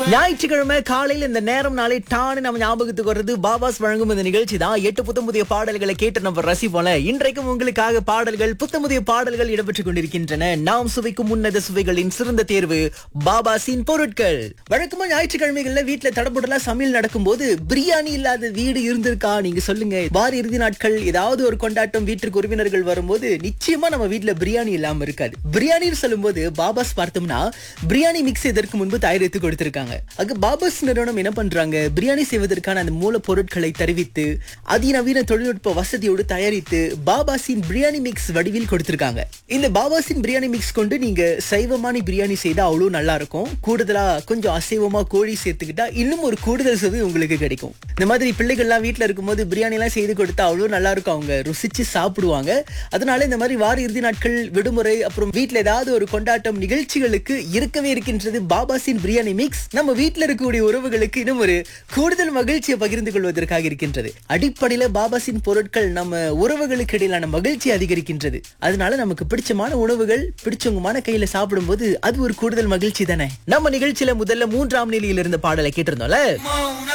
ஞாயிற்றுக்கிழமை காலையில இந்த நேரம் நாளை டானு நம்ம ஞாபகத்துக்கு வர்றது பாபாஸ் வழங்கும் இந்த நிகழ்ச்சி தான் எட்டு புத்தம் புதிய பாடல்களை கேட்டு நம்ம ரசிப்போல இன்றைக்கும் உங்களுக்காக பாடல்கள் புத்தம் புதிய பாடல்கள் இடம்பெற்றுக் கொண்டிருக்கின்றன நாம் சுவைக்கும் உன்னத சுவைகளின் சிறந்த தேர்வு பாபாசின் பொருட்கள் வழக்கமா ஞாயிற்றுக்கிழமைகள்ல வீட்டுல தடபுடலா சமையல் நடக்கும்போது பிரியாணி இல்லாத வீடு இருந்திருக்கா நீங்க சொல்லுங்க வார இறுதி நாட்கள் ஏதாவது ஒரு கொண்டாட்டம் வீட்டுக்கு உறவினர்கள் வரும்போது நிச்சயமா நம்ம வீட்டுல பிரியாணி இல்லாம இருக்காது பிரியாணின்னு சொல்லும்போது பாபாஸ் பார்த்தோம்னா பிரியாணி மிக்ஸ் இதற்கு முன்பு தயாரித்து கொடுத்திருக்காங்க அங்க பாபாஸ் நிறுவனம் என்ன பண்றாங்க பிரியாணி செய்வதற்கான அந்த மூலப்பொருட்களை தெரிவித்து அதிநவீன தொழில்நுட்ப வசதியோடு தயாரித்து பாபாஸின் பிரியாணி மிக்ஸ் வடிவில் கொடுத்திருக்காங்க இந்த பாபாஸின் பிரியாணி மிக்ஸ் கொண்டு நீங்க சைவமான பிரியாணி செய்தா அவ்வளவு நல்லா இருக்கும் கூடுதலா கொஞ்சம் அசைவமா கோழி சேர்த்துக்கிட்டா இன்னும் ஒரு கூடுதல் சுவை உங்களுக்கு கிடைக்கும் இந்த மாதிரி பிள்ளைகள்லாம் வீட்ல இருக்கும்போது பிரியாணி எல்லாம் செய்து கொடுத்தா அவ்வளவு நல்லா இருக்கும் அவங்க ருசிச்சு சாப்பிடுவாங்க அதனால இந்த மாதிரி வார இறுதி நாட்கள் விடுமுறை அப்புறம் வீட்ல ஏதாவது ஒரு கொண்டாட்டம் நிகழ்ச்சிகளுக்கு இருக்கவே இருக்கின்றது பாபாஸின் பிரியாணி மிக்ஸ் நம்ம வீட்ல இருக்கக்கூடிய உறவுகளுக்கு இன்னும் ஒரு கூடுதல் மகிழ்ச்சியை பகிர்ந்து கொள்வதற்காக இருக்கின்றது அடிப்படையில பாபாஸின் பொருட்கள் நம்ம உறவுகளுக்கு இடையிலான மகிழ்ச்சி அதிகரிக்கின்றது அதனால நமக்கு பிடிச்சமான உணவுகள் பிடிச்சவங்கமான கையில சாப்பிடும்போது அது ஒரு கூடுதல் மகிழ்ச்சி தானே நம்ம நிகழ்ச்சியில முதல்ல மூன்றாம் நிலையில் இருந்த பாடலை கேட்டிருந்தோம்ல